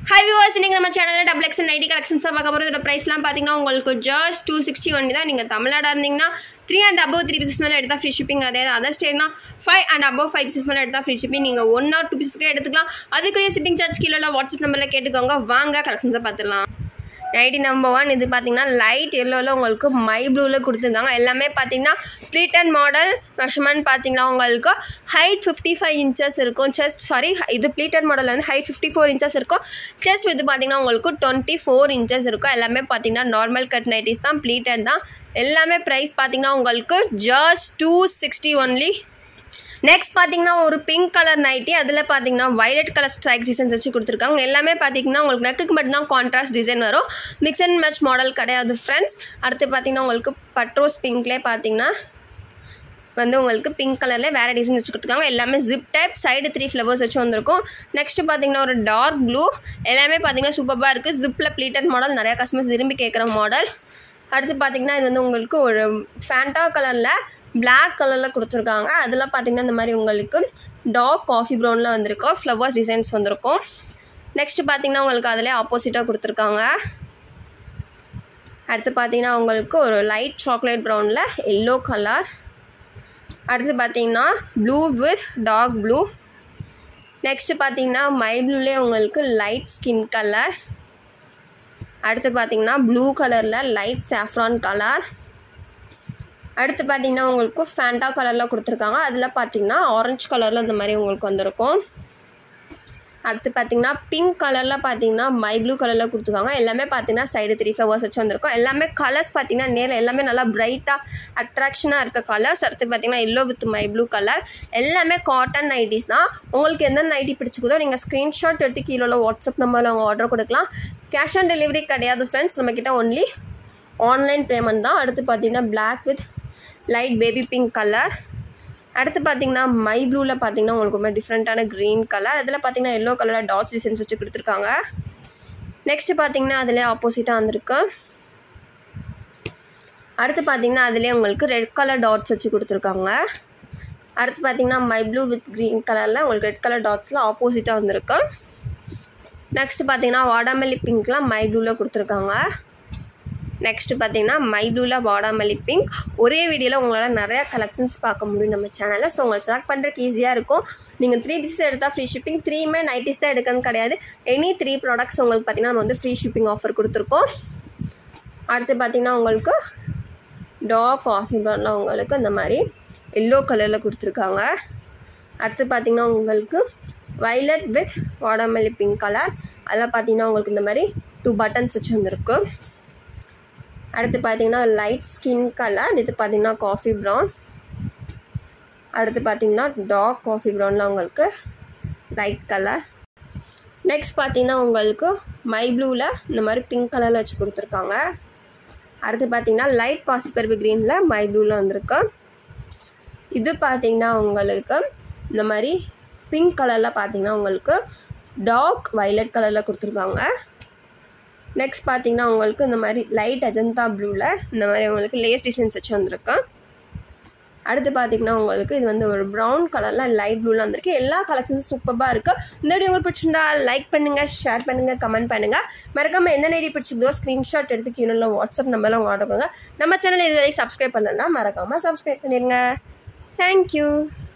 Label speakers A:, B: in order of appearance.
A: high viewers இன்றைக்கி நம்ம சேனலில் டபுள் எக்ஸ் நைட்டி கலெக்ஷன்ஸாக பார்க்க போகிறோம் இதோட ப்ரைஸ்லாம் பார்த்தீங்கன்னா உங்களுக்கு ஜஸ்ட் டூ சிக்ஸ்டி ஒன் தான் நீங்கள் தமிழ்நாடாக இருந்தீங்கன்னா three and above three pieces மேலே எடுத்தால் ஃப்ரீ ஷிப்பிங் அதே அதர் ஸ்டேட்னா five and above five pieces மேலே எடுத்தால் ஃப்ரீ ஷிப்பிங் நீங்கள் ஒன் ஆர் டூ பீசஸ்க்கு எடுத்துக்கலாம் அதுக்குரிய ஷிப்பிங் சார்ஜ் கீழே வாட்ஸ்அப் நம்பரில் கேட்டுக்கோங்க வாங்க கலெக்ஷன்ஸை பார்த்துடலாம் நைட்டி நம்பர் ஒன் இது பார்த்தீங்கன்னா லைட் எல்லோவில் உங்களுக்கு மை ப்ளூவில் கொடுத்துருக்காங்க எல்லாமே பார்த்தீங்கன்னா ப்ளீட்டன் மாடல் மெஷர்மெண்ட் பார்த்தீங்கன்னா உங்களுக்கு ஹைட் ஃபிஃப்டி ஃபைவ் இன்ச்சஸ் இருக்கும் செஸ்ட் சாரி இது ப்ளீட்டன் மாடல் வந்து ஹைட் ஃபிஃப்டி ஃபோர் இன்ச்சஸ் இருக்கும் செஸ்ட் இது பார்த்தீங்கன்னா உங்களுக்கு டுவெண்ட்டி ஃபோர் இன்ச்சஸ் இருக்கும் எல்லாமே பார்த்தீங்கன்னா நார்மல் கட் நைட்டிஸ் தான் ப்ளீட்டன் தான் எல்லாமே ப்ரைஸ் பார்த்தீங்கன்னா உங்களுக்கு just two sixty only next பார்த்தீங்கன்னா ஒரு பிங்க் கலர் நைட்டி அதில் பார்த்தீங்கன்னா வயலட் கலர் ஸ்ட்ரைக் டிசைன்ஸ் வச்சு கொடுத்துருக்காங்க எல்லாமே பார்த்தீங்கன்னா உங்களுக்கு நெக்குக்கு மட்டும்தான் கான்ட்ராஸ்ட் டிசைன் வரும் மிக்ஸ் அண்ட் மேட்ச் மாடல் கிடையாது ஃப்ரெண்ட்ஸ் அடுத்து பார்த்தீங்கன்னா உங்களுக்கு பட்ரோஸ் பிங்க்லேயே பார்த்தீங்கன்னா வந்து உங்களுக்கு பிங்க் கலரில் வேறு டிசைன் வச்சு கொடுத்துருக்காங்க எல்லாமே zip type side three flowers வச்சு வந்திருக்கும் நெக்ஸ்ட்டு பார்த்தீங்கன்னா ஒரு டார்க் ப்ளூ எல்லாமே பார்த்தீங்கன்னா சூப்பராக இருக்குது ஜிப்பில் ப்ளீட்டட் மாடல் நிறையா கஸ்டமர்ஸ் விரும்பி கேட்குற மாடல் அடுத்து பார்த்தீங்கன்னா இது வந்து உங்களுக்கு ஒரு ஃபேண்டா கலரில் பிளாக் கலரில் கொடுத்துருக்காங்க அதில் பார்த்தீங்கன்னா இந்த மாதிரி உங்களுக்கு டார்க் காஃபி ப்ரௌனில் வந்திருக்கும் ஃப்ளவர்ஸ் டிசைன்ஸ் வந்திருக்கும் நெக்ஸ்ட்டு பார்த்தீங்கன்னா உங்களுக்கு அதிலே ஆப்போசிட்டாக கொடுத்துருக்காங்க அடுத்து பார்த்தீங்கன்னா உங்களுக்கு ஒரு லைட் சாக்லேட் ப்ரௌனில் எல்லோ கலர் அடுத்து பார்த்தீங்கன்னா blue with dark blue next பார்த்தீங்கன்னா மை ப்ளூலே உங்களுக்கு லைட் ஸ்கின் கலர் அடுத்து பார்த்தீங்கன்னா ப்ளூ கலரில் லைட் சாஃப்ரான் கலர் அடுத்து பார்த்தீங்கன்னா உங்களுக்கு ஃபேண்டா கலரில் கொடுத்துருக்காங்க அதில் பார்த்தீங்கன்னா ஆரஞ்சு கலரில் இந்த மாதிரி உங்களுக்கு வந்திருக்கும் அடுத்து பார்த்தீங்கன்னா பிங்க் கலரில் பார்த்தீங்கன்னா மை ப்ளூ கலரில் கொடுத்துருக்காங்க எல்லாமே பார்த்தீங்கன்னா சைடு த்ரீ ஃப்ளவர்ஸ் வச்சு வந்திருக்கும் எல்லாமே கலர்ஸ் பார்த்தீங்கன்னா நேரில் எல்லாமே நல்லா பிரைட்டாக அட்ராக்ஷனாக இருக்க கலர்ஸ் அடுத்து பார்த்தீங்கன்னா எல்லோ வித் மை ப்ளூ கலர் எல்லாமே காட்டன் நைட்டிஸ் தான் உங்களுக்கு எந்த நைட்டி பிடிச்சிக்குதோ நீங்கள் ஸ்க்ரீன்ஷாட் எடுத்து கீழே உள்ள வாட்ஸ்அப் நம்பரில் அவங்க ஆர்டர் கொடுக்கலாம் கேஷ் ஆன் டெலிவரி கிடையாது ஃப்ரெண்ட்ஸ் நம்மக்கிட்ட ஒன்லி ஆன்லைன் பேமெண்ட் தான் அடுத்து பார்த்தீங்கன்னா black with light baby pink colour அடுத்து பார்த்தீங்கன்னா மை ப்ளூவில் பார்த்தீங்கன்னா உங்களுக்கு ரொம்ப டிஃப்ரெண்ட்டான க்ரீன் கலர் அதில் பார்த்தீங்கன்னா எல்லோ கலரில் டாட்ஸ் டிசைன்ஸ் வச்சு கொடுத்துருக்காங்க நெக்ஸ்ட்டு பார்த்தீங்கன்னா அதில் ஆப்போசிட்டாக வந்திருக்கு அடுத்து பார்த்தீங்கன்னா அதிலே உங்களுக்கு ரெட் கலர் டாட்ஸ் வச்சு கொடுத்துருக்காங்க அடுத்து பார்த்தீங்கன்னா மை ப்ளூ வித் க்ரீன் கலரில் உங்களுக்கு ரெட் கலர் டாட்ஸில் ஆப்போசிட்டாக வந்திருக்கு நெக்ஸ்ட்டு பார்த்தீங்கன்னா வாடாமல்லி பிங்க்லாம் மை ப்ளூவில் கொடுத்துருக்காங்க நெக்ஸ்ட்டு பார்த்தீங்கன்னா மை ப்ளூவில் வாடாமல்லி பிங்க் ஒரே வீடியோவில் உங்களால் நிறையா கலெக்ஷன்ஸ் பார்க்க முடியும் நம்ம சேனலில் ஸோ உங்களுக்கு செலக்ட் பண்ணுறதுக்கு ஈஸியாக இருக்கும் நீங்கள் த்ரீ பீசஸ் எடுத்தால் ஃப்ரீ ஷிப்பிங் த்ரீமே நைட்டிஸ் தான் எடுக்கணும்னு கிடையாது எனி த்ரீ ப்ராடக்ட்ஸ் உங்களுக்கு பார்த்தீங்கன்னா நம்ம வந்து ஃப்ரீ ஷிப்பிங் ஆஃபர் கொடுத்துருக்கோம் அடுத்து பார்த்தீங்கன்னா உங்களுக்கு டாக் காஃபி ப்ரௌனில் உங்களுக்கு இந்த மாதிரி எல்லோ கலரில் கொடுத்துருக்காங்க அடுத்து பார்த்தீங்கன்னா உங்களுக்கு வைலட் வித் வாடாமல்லி பிங்க் கலர் அதில் பார்த்தீங்கன்னா உங்களுக்கு இந்த மாதிரி டூ பட்டன்ஸ் வச்சு வந்துருக்கு அடுத்து பார்த்தீங்கன்னா லைட் ஸ்கின் கலர் இது பார்த்தீங்கன்னா காஃபி ப்ரௌன் அடுத்து பார்த்தீங்கன்னா டார்க் காஃபி ப்ரௌனில் உங்களுக்கு லைட் கலர் நெக்ஸ்ட் பார்த்தீங்கன்னா உங்களுக்கு மை ப்ளூவில் இந்த மாதிரி பிங்க் கலரில் வச்சு கொடுத்துருக்காங்க அடுத்து பார்த்தீங்கன்னா லைட் பாசிப்பருப்பு க்ரீனில் மை ப்ளூவில் வந்திருக்கு இது பார்த்தீங்கன்னா உங்களுக்கு இந்த மாதிரி பிங்க் கலரில் பார்த்தீங்கன்னா உங்களுக்கு டார்க் வைலட் கலரில் கொடுத்துருக்காங்க நெக்ஸ்ட் பார்த்தீங்கன்னா உங்களுக்கு இந்த மாதிரி லைட் அஜந்தா ப்ளூவில் இந்த மாதிரி உங்களுக்கு லேஸ் டிசைன்ஸ் வச்சு வந்திருக்கேன் அடுத்து பார்த்தீங்கன்னா உங்களுக்கு இது வந்து ஒரு ப்ரௌன் கலரில் லைட் ப்ளூவில் வந்திருக்கு எல்லா கலெக்ஷன்ஸும் சூப்பராக இருக்குது இந்த வீடியோ உங்களுக்கு பிடிச்சிருந்தா லைக் பண்ணுங்கள் ஷேர் பண்ணுங்கள் கமெண்ட் பண்ணுங்கள் மறக்காமல் எந்த நைடி பிடிச்சிருக்கோ ஸ்க்ரீன்ஷாட் எடுத்து கீழே வாட்ஸ்அப் நம்பரில் உங்கள் ஆர்டர் பண்ணுங்கள் நம்ம சேனல் இது வரைக்கும் சப்ஸ்கிரைப் பண்ணலன்னா மறக்காமல் சப்ஸ்கிரைப் பண்ணிடுங்க தேங்க்யூ